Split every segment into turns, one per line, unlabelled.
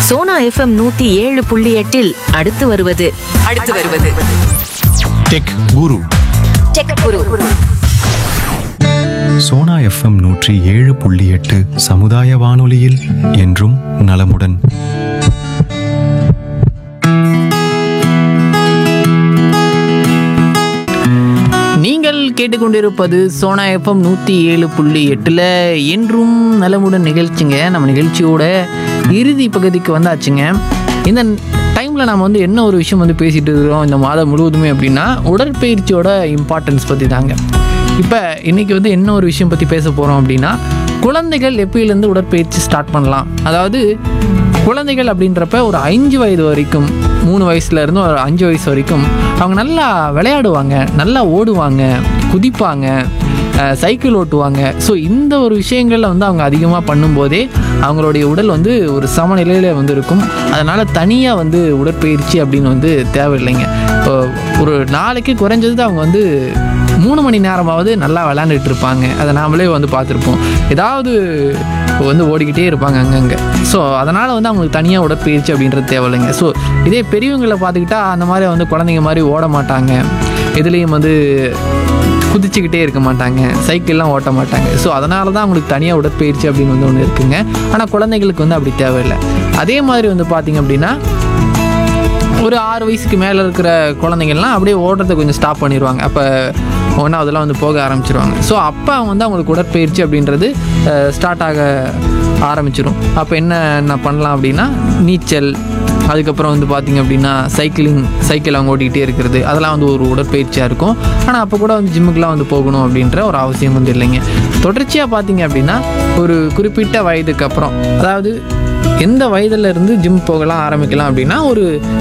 Sona FM நூத்தி ஏழு புள்ளி எட்டில் அடுத்து வருவது
அடுத்து வருவது
டெக் குரு
குரு
சோனா எஃப்எம் நூற்றி ஏழு புள்ளி எட்டு சமுதாய வானொலியில் என்றும் நலமுடன்
நீங்கள் கேட்டுக்கொண்டிருப்பது சோனா எஃப்எம் நூற்றி ஏழு புள்ளி எட்டில் என்றும் நலமுடன் நிகழ்ச்சிங்க நம்ம நிகழ்ச்சியோட இறுதி பகுதிக்கு வந்தாச்சுங்க இந்த டைமில் நம்ம வந்து என்ன ஒரு விஷயம் வந்து பேசிகிட்டு இருக்கிறோம் இந்த மாதம் முழுவதுமே அப்படின்னா உடற்பயிற்சியோட இம்பார்ட்டன்ஸ் பற்றி தாங்க இப்போ இன்றைக்கி வந்து என்ன ஒரு விஷயம் பற்றி பேச போகிறோம் அப்படின்னா குழந்தைகள் எப்பயிலேருந்து உடற்பயிற்சி ஸ்டார்ட் பண்ணலாம் அதாவது குழந்தைகள் அப்படின்றப்ப ஒரு அஞ்சு வயது வரைக்கும் மூணு வயசுல இருந்து ஒரு அஞ்சு வயசு வரைக்கும் அவங்க நல்லா விளையாடுவாங்க நல்லா ஓடுவாங்க குதிப்பாங்க அஹ், சைக்கிள் ஓட்டுவாங்க ஸோ இந்த ஒரு விஷயங்களில் வந்து அவங்க அதிகமாக பண்ணும்போதே அவங்களுடைய உடல் வந்து ஒரு சமநிலையில் வந்து இருக்கும் அதனால் தனியாக வந்து உடற்பயிற்சி அப்படின்னு வந்து தேவையில்லைங்க இப்போ ஒரு நாளைக்கு குறைஞ்சது அவங்க வந்து மூணு மணி நேரமாவது நல்லா விளையாண்டுட்டு இருப்பாங்க அதை நாமளே வந்து பார்த்துருப்போம் ஏதாவது வந்து ஓடிக்கிட்டே இருப்பாங்க அங்கங்கே ஸோ அதனால் வந்து அவங்களுக்கு தனியாக உடற்பயிற்சி அப்படின்றது தேவையில்லைங்க ஸோ இதே பெரியவங்களை பார்த்துக்கிட்டா அந்த மாதிரி வந்து குழந்தைங்க மாதிரி ஓட மாட்டாங்க எதுலேயும் வந்து குதிச்சுக்கிட்டே இருக்க மாட்டாங்க சைக்கிள்லாம் ஓட்ட மாட்டாங்க ஸோ அதனால தான் அவங்களுக்கு தனியாக உடற்பயிற்சி அப்படின்னு வந்து ஒன்று இருக்குங்க ஆனால் குழந்தைங்களுக்கு வந்து அப்படி தேவையில்லை அதே மாதிரி வந்து பார்த்திங்க அப்படின்னா ஒரு ஆறு வயசுக்கு மேலே இருக்கிற குழந்தைங்கள்லாம் அப்படியே ஓடுறதை கொஞ்சம் ஸ்டாப் பண்ணிடுவாங்க அப்போ ஒன்றாவதுலாம் வந்து போக ஆரம்பிச்சிருவாங்க ஸோ அப்போ அவங்க வந்து அவங்களுக்கு உடற்பயிற்சி அப்படின்றது ஸ்டார்ட் ஆக ஆரம்பிச்சிடும் அப்போ என்ன என்ன பண்ணலாம் அப்படின்னா நீச்சல் அதுக்கப்புறம் வந்து பார்த்திங்க அப்படின்னா சைக்கிளிங் சைக்கிள் அவங்க ஓட்டிக்கிட்டே இருக்கிறது அதெல்லாம் வந்து ஒரு உடற்பயிற்சியாக இருக்கும் ஆனால் அப்போ கூட வந்து ஜிம்முக்கெலாம் வந்து போகணும் அப்படின்ற ஒரு அவசியம் வந்து இல்லைங்க தொடர்ச்சியாக பார்த்தீங்க அப்படின்னா ஒரு குறிப்பிட்ட வயதுக்கு அப்புறம் அதாவது எந்த வயதுல இருந்து ஜிம் போகலாம் ஆரம்பிக்கலாம் அப்படின்னா ஒரு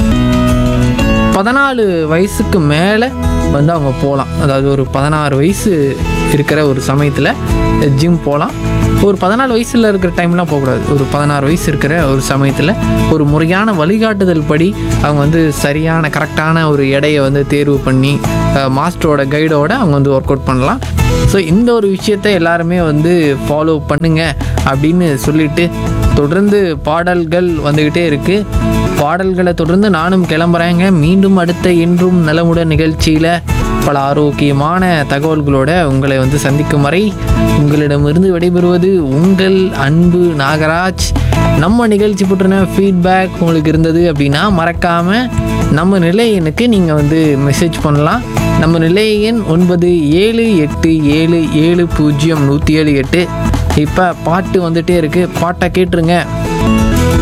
பதினாலு வயசுக்கு மேலே வந்து அவங்க போகலாம் அதாவது ஒரு பதினாறு வயசு இருக்கிற ஒரு சமயத்தில் ஜிம் போகலாம் ஒரு பதினாலு வயசில் இருக்கிற டைம்லாம் போகக்கூடாது ஒரு பதினாறு வயசு இருக்கிற ஒரு சமயத்தில் ஒரு முறையான வழிகாட்டுதல் படி அவங்க வந்து சரியான கரெக்டான ஒரு எடையை வந்து தேர்வு பண்ணி அஹ், மாஸ்டரோட கைடோட அவங்க வந்து ஒர்க் அவுட் பண்ணலாம் ஸோ இந்த ஒரு விஷயத்தை எல்லாருமே வந்து ஃபாலோ பண்ணுங்க அப்படின்னு சொல்லிட்டு தொடர்ந்து பாடல்கள் வந்துக்கிட்டே இருக்குது பாடல்களை தொடர்ந்து நானும் கிளம்புறேங்க மீண்டும் அடுத்த என்றும் நலமுடன் நிகழ்ச்சியில் பல ஆரோக்கியமான தகவல்களோட உங்களை வந்து சந்திக்கும் வரை உங்களிடமிருந்து விடைபெறுவது உங்கள் அன்பு நாகராஜ் நம்ம நிகழ்ச்சி பற்றின ஃபீட்பேக் உங்களுக்கு இருந்தது அப்படின்னா மறக்காமல் நம்ம நிலையனுக்கு நீங்கள் வந்து மெசேஜ் பண்ணலாம் நம்ம நிலைய எண் ஒன்பது ஏழு எட்டு ஏழு ஏழு பூஜ்ஜியம் நூற்றி ஏழு எட்டு இப்போ பாட்டு வந்துட்டே இருக்குது பாட்டை கேட்டுருங்க